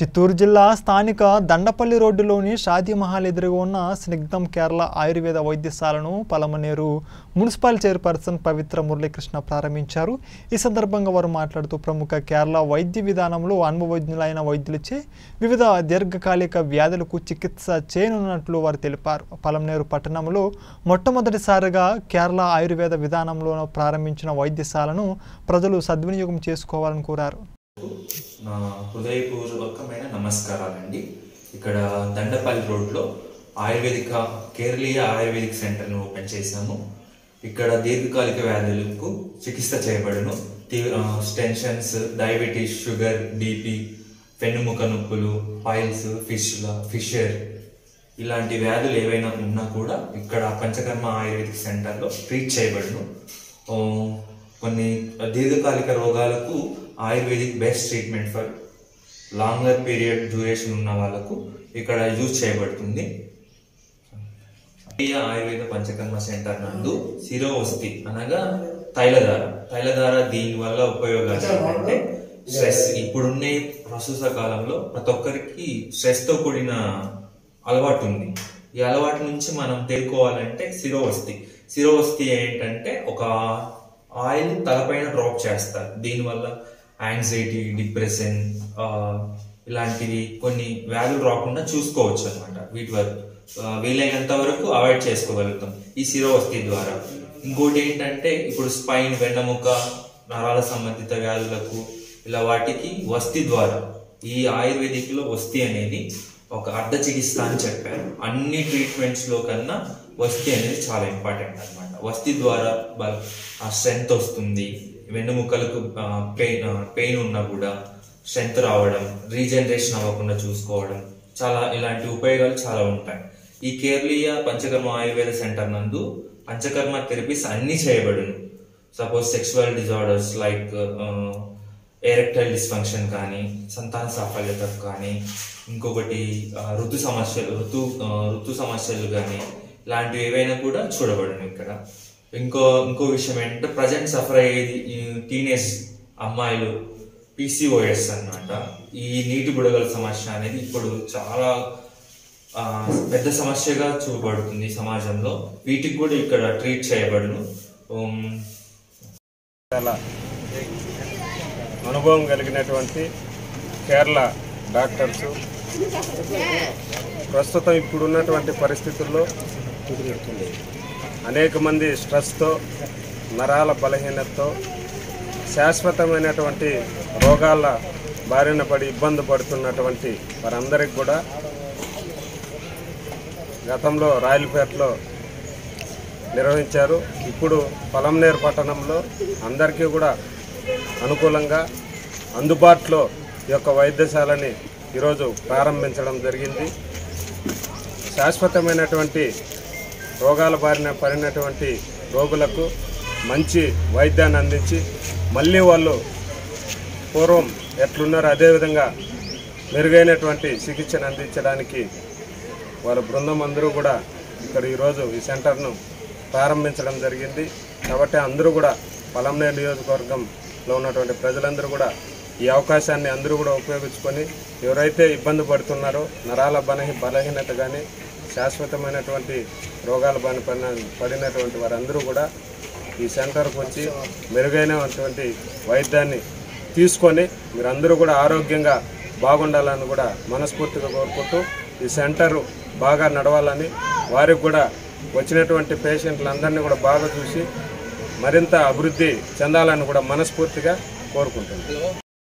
చిత్తూరు జిల్లా స్థానిక దండపల్లి రోడ్డులోని షాదీ మహల్ ఎదురుగా ఉన్న స్నిగ్ధం కేరళ ఆయుర్వేద వైద్యశాలను పలమనేరు మున్సిపల్ చైర్పర్సన్ పవిత్ర మురళీకృష్ణ ప్రారంభించారు ఈ సందర్భంగా వారు మాట్లాడుతూ ప్రముఖ కేరళ వైద్య విధానంలో అనుభవజ్ఞులైన వైద్యులచే వివిధ దీర్ఘకాలిక వ్యాధులకు చికిత్స చేయనున్నట్లు వారు తెలిపారు పలమనేరు పట్టణంలో మొట్టమొదటిసారిగా కేరళ ఆయుర్వేద విధానంలో ప్రారంభించిన వైద్యశాలను ప్రజలు సద్వినియోగం చేసుకోవాలని కోరారు నా హృదయపూర్వకమైన నమస్కారాలండి ఇక్కడ దండపల్లి రోడ్లో ఆయుర్వేదిక కేరళీయ ఆయుర్వేదిక్ సెంటర్ను ఓపెన్ చేశాము ఇక్కడ దీర్ఘకాలిక వ్యాధులకు చికిత్స చేయబడును టెన్షన్స్ డయాబెటీస్ షుగర్ బీపీ వెన్నుముక నొప్పులు పైల్స్ ఫిష్ల ఫిషర్ ఇలాంటి వ్యాధులు ఏవైనా ఉన్నా కూడా ఇక్కడ పంచకర్మ ఆయుర్వేదిక్ సెంటర్లో ట్రీట్ చేయబడును ఓ, కొన్ని దీర్ఘకాలిక రోగాలకు Ayurvedic best treatment for longer period duration ఉన్న వాళ్ళకు ఇక్కడ యూజ్ చేయబడుతుంది జాతీయ ఆయుర్వేద పంచకర్మ సెంటర్ నందు శిరోవస్తి అనగా తైలధార తైలధార దీని వల్ల ఉపయోగాలు ఏంటంటే స్ట్రెస్ ఇప్పుడున్న ప్రస్తుత కాలంలో ప్రతి ఒక్కరికి స్ట్రెస్ తో కూడిన అలవాటు ఉంది ఈ అలవాటు నుంచి మనం తేరుకోవాలంటే శిరోవస్తి శిరోవస్తి ఏంటంటే ఒక ఆయిల్ తలపైన డ్రాప్ చేస్తారు దీనివల్ల యాంగ్జైటీ డిప్రెషన్ ఇలాంటివి కొన్ని వ్యాధులు రాకుండా చూసుకోవచ్చు అనమాట వీటి వరకు ఆ, వీలైనంత వరకు అవాయిడ్ చేసుకోగలుగుతాం ఈ శిరోవస్తి ద్వారా ఇంకోటి ఏంటంటే ఇప్పుడు స్పైన్ వెన్నముక నరాల సంబంధిత వ్యాధులకు ఇలా వాటికి వస్తి ద్వారా ఈ ఆయుర్వేదిక్ లో వస్తి అనేది ఒక అర్ధ చికిత్స అని చెప్పారు అన్ని ట్రీట్మెంట్స్ లో కన్నా వస్తి అనేది చాలా ఇంపార్టెంట్ అన్నమాట వస్తి ద్వారా బల్- ఆ స్ట్రెంగ్త్ వస్తుంది వెన్నుముకలకు పెయిన్ పెయిన్ ఉన్నా కూడా స్ట్రెంగ్త్ రావడం రీజనరేషన్ అవ్వకుండా చూసుకోవడం చాలా ఇలాంటి ఉపయోగాలు చాలా ఉంటాయి ఈ కేరళీయ పంచకర్మ ఆయుర్వేద సెంటర్ నందు పంచకర్మ థెరపీస్ అన్ని చేయబడును suppose sexual disorders like erectile dysfunction కానీ సంతాన సాఫల్యత కానీ ఇంకొకటి ఆ, ఋతు సమస్యలు ఋతు ఆ, ఋతు సమస్యలు కానీ ఇలాంటివి ఏవైనా కూడా చూడబడును ఇక్కడ ఇంకో ఇంకో విషయం ఏంటంటే ప్రజెంట్ సఫర్ అయ్యేది ఈ టీనేజ్ అమ్మాయిలు పీసీఓఎస్ అన్నమాట ఈ నీటి బుడగల సమస్య అనేది ఇప్పుడు చాలా ఆ, పెద్ద సమస్యగా చూపబడుతుంది సమాజంలో వీటికి కూడా ఇక్కడ ట్రీట్ చేయబడును ఉమ్, చాలా అనుభవం కలిగినటువంటి కేరళ డాక్టర్స్ ప్రస్తుతం ఇప్పుడున్నటువంటి పరిస్థితుల్లో అనేక మంది స్ట్రెస్తో నరాల బలహీనతతో శాశ్వతమైనటువంటి రోగాల బారిన పడి ఇబ్బంది పడుతున్నటువంటి వారందరికి కూడా గతంలో రాయలపేటలో నిర్వహించారు ఇప్పుడు పొలంనేరు పట్టణంలో అందరికీ కూడా అనుకూలంగా అందుబాటులో ఈ యొక్క వైద్యశాలని ఈరోజు ప్రారంభించడం జరిగింది శాశ్వతమైనటువంటి రోగాల బారిన పడినటువంటి రోగులకు మంచి వైద్యాన్ని అందించి మళ్ళీ వాళ్ళు పూర్వం ఎట్లున్నారో అదేవిధంగా మెరుగైనటువంటి చికిత్సను అందించడానికి వాళ్ళ బృందం అందరూ కూడా ఇక్కడ ఈరోజు ఈ సెంటర్ను ప్రారంభించడం జరిగింది కాబట్టి అందరూ కూడా పలంనేరు నియోజకవర్గంలో ఉన్నటువంటి ప్రజలందరూ కూడా ఈ అవకాశాన్ని అందరూ కూడా ఉపయోగించుకొని ఎవరైతే ఇబ్బంది పడుతున్నారో నరాల బలహీ బలహీనత కానీ శాశ్వతమైనటువంటి రోగాల బారిన పడిన పడినటువంటి వారందరూ కూడా ఈ సెంటర్కి వచ్చి మెరుగైనటువంటి వైద్యాన్ని తీసుకొని మీరందరూ కూడా ఆరోగ్యంగా బాగుండాలని కూడా మనస్ఫూర్తిగా కోరుకుంటూ ఈ సెంటర్ బాగా నడవాలని వారికి కూడా వచ్చినటువంటి పేషెంట్లందరినీ కూడా బాగా చూసి మరింత అభివృద్ధి చెందాలని కూడా మనస్ఫూర్తిగా కోరుకుంటున్నాను